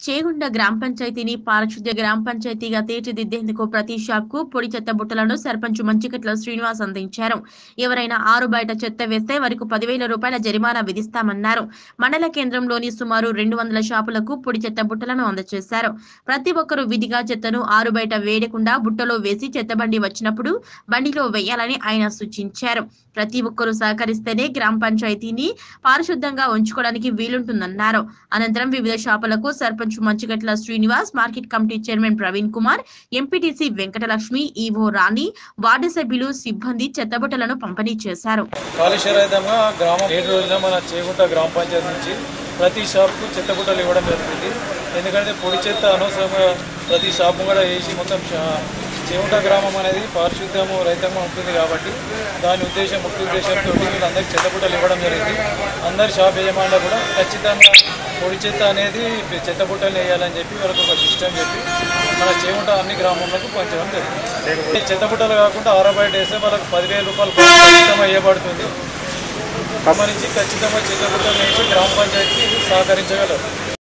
చేగుండ గ్రామ పంచాయతీని పారిశుద్ధ్య గ్రామ పంచాయతీగా తీర్చిదిద్దేందుకు ప్రతి షాప్ కు పొడి చెత్త బుట్టలను సర్పంచ్ మంచికట్ల శ్రీనివాస్ అందించారు ఎవరైనా ఆరు బయట చెత్త వేస్తే వారికి పదివేల రూపాయల జరిమానా విధిస్తామన్నారు మండల కేంద్రంలోని సుమారు రెండు వందల షాపులకు పొడి చెత్త బుట్టలను అందజేశారు ప్రతి ఒక్కరూ విధిగా చెత్తను ఆరు బయట వేయకుండా బుట్టలో వేసి చెత్త బండి వచ్చినప్పుడు బండిలో వేయాలని ఆయన సూచించారు ప్రతి ఒక్కరూ సహకరిస్తేనే గ్రామ పంచాయతీని పారిశుద్ధంగా ఉంచుకోవడానికి వీలుంటుందన్నారు అనంతరం వివిధ షాపులకు sarpanch Manchigatla Srinivas market committee chairman Praveen Kumar MPTC Venkatalakshmi EO Rani ward సభ్యులు సిబ్బంది చెత్తబుట్టలను పంపిణీ చేశారు కాలుష్య రహితంగా గ్రామం ఏడు రోజుల మన చేగుంట గ్రామ పంచాయతీ నుంచి ప్రతి షాప్కు చెత్త బుట్టలు ఇవ్వడం జరుగుతుంది ఎందుకంటే పొడి చెత్త అనవసరంగా ప్రతి షాపు కూడా వేసి మొత్తం షా- చేగుంట గ్రామం అనేది పారిశుద్ధ్యము రహితంగా ఉంటుంది కాబట్టి దాని ఉద్దేశం ముఖ్య ఉద్దేశంతో వీళ్ళందరికీ చెత్త బుట్టలు ఇవ్వడం జరిగింది అందరి షాప్ యజమానులు కూడా ఖచ్చితంగా పొడి చెత్త అనేది చెత్త బుట్టలు వేయాలని చెప్పి వాళ్ళకి ఒక సిస్టమ్ చెప్పి మన చేగుంట అన్ని గ్రామంలోకి పంచడం జరిగింది ఈ చెత్త బుట్టలు కాకుండా ఆరబయట వేస్తే వాళ్ళకి పదివేల రూపాయలు ఖచ్చితంగా వేయబడుతుంది గమనించి ఖచ్చితంగా చెత్త బుట్టలు వేసి గ్రామ పంచాయతీకి సహకరించగలరు